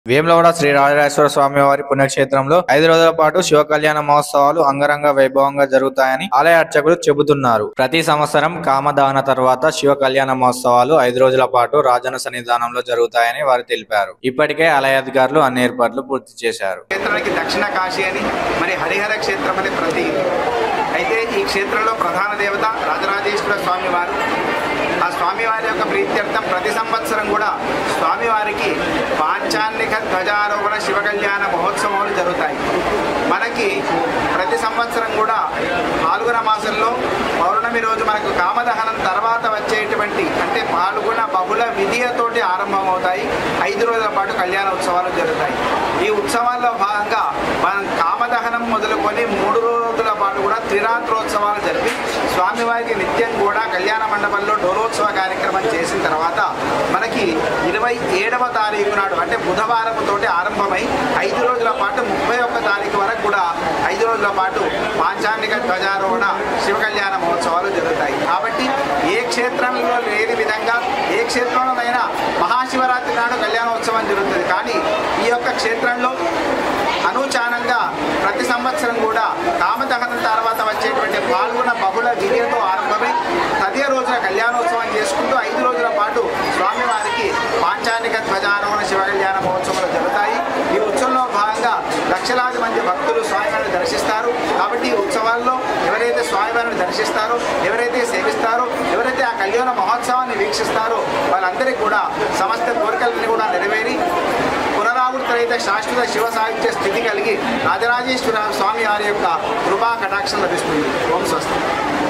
వేములవాడ శ్రీ రాజరాజేశ్వర స్వామి వారి పుణ్యక్షేత్రంలో ఐదు రోజుల పాటు శివ కళ్యాణ మహోత్సవాలు అంగరంగ వైభవంగా జరుగుతాయని ఆలయ అర్చకులు చెబుతున్నారు ప్రతి సంవత్సరం కామదాన తర్వాత శివ కళ్యాణ మహోత్సవాలు ఐదు రోజుల పాటు రాజన సన్నిధానంలో జరుగుతాయని వారు తెలిపారు ఇప్పటికే ఆలయ అధికారులు అన్ని ఏర్పాట్లు పూర్తి చేశారు క్షేత్రానికి దక్షిణ కాశీ అని మరి హరిహర క్షేత్రం అని ప్రతి అయితే ఈ క్షేత్రంలో ప్రధాన దేవత రాజరాజేశ్వర స్వామి వారు ఆ స్వామివారి యొక్క ప్రీత్యర్థం ప్రతి సంవత్సరం కూడా స్వామివారికి పాంచాన్నిక ధ్వజారోహణ శివ కళ్యాణ మహోత్సవాలు జరుగుతాయి మనకి ప్రతి సంవత్సరం కూడా పాల్గొన మాసంలో పౌర్ణమి రోజు మనకు కామదహనం తర్వాత వచ్చేటువంటి అంటే పాల్గొన బహుళ విధియతోటి ఆరంభమవుతాయి ఐదు రోజుల పాటు కళ్యాణ ఉత్సవాలు జరుగుతాయి ఈ ఉత్సవాల్లో భాగంగా మనం కామదహనం మొదలుకొని మూడు రోజుల పాటు కూడా త్రిరాత్రోత్సవాలు జరిపి స్వామివారికి నిత్యం కూడా కళ్యాణ మండపంలో డోలోత్సవ కార్యక్రమం చేసిన తర్వాత మనకి ఇరవై ఏడవ తారీఖు నాడు అంటే బుధవారం తోటి ఆరంభమై ఐదు రోజుల పాటు ముప్పై ఒక్క తారీఖు వరకు కూడా ఐదు రోజుల పాటు పాంచాంగిక ధ్వజారోహణ శివ కళ్యాణ మహోత్సవాలు జరుగుతాయి కాబట్టి ఏ క్షేత్రంలో లేని విధంగా ఏ క్షేత్రంలోనైనా మహాశివరాత్రి నాడు కళ్యాణోత్సవం జరుగుతుంది కానీ ఈ యొక్క క్షేత్రంలో అనూచానంగా ప్రతి సంవత్సరం కూడా కామదహనం తర్వాత వచ్చేటువంటి పాల్గొన బహుళ విధియతో ఆరంభమై తదియ రోజున కళ్యాణోత్సవం చేసుకుంటూ ఐదు రోజుల పాటు స్వామివారికి పాంచానిక ధ్వజారోహణ శివ కళ్యాణ మహోత్సవాలు జరుగుతాయి ఈ ఉత్సవంలో భాగంగా లక్షలాది మంది భక్తులు స్వామివారిని దర్శిస్తారు కాబట్టి ఈ ఉత్సవాల్లో ఎవరైతే స్వామివారిని దర్శిస్తారో ఎవరైతే సేవిస్తారో ఎవరైతే ఆ కళ్యాణ మహోత్సవాన్ని వీక్షిస్తారో వాళ్ళందరికీ కూడా సమస్త కోరికలన్నీ కూడా నెరవేరి పునరావృతరైతే శాశ్వత శివ సాహిత్య స్థితి కలిగి రాజరాజేశ్వర స్వామి వారి యొక్క కృపా కటాక్షం లభిస్తుంది ఓం స్వస్తి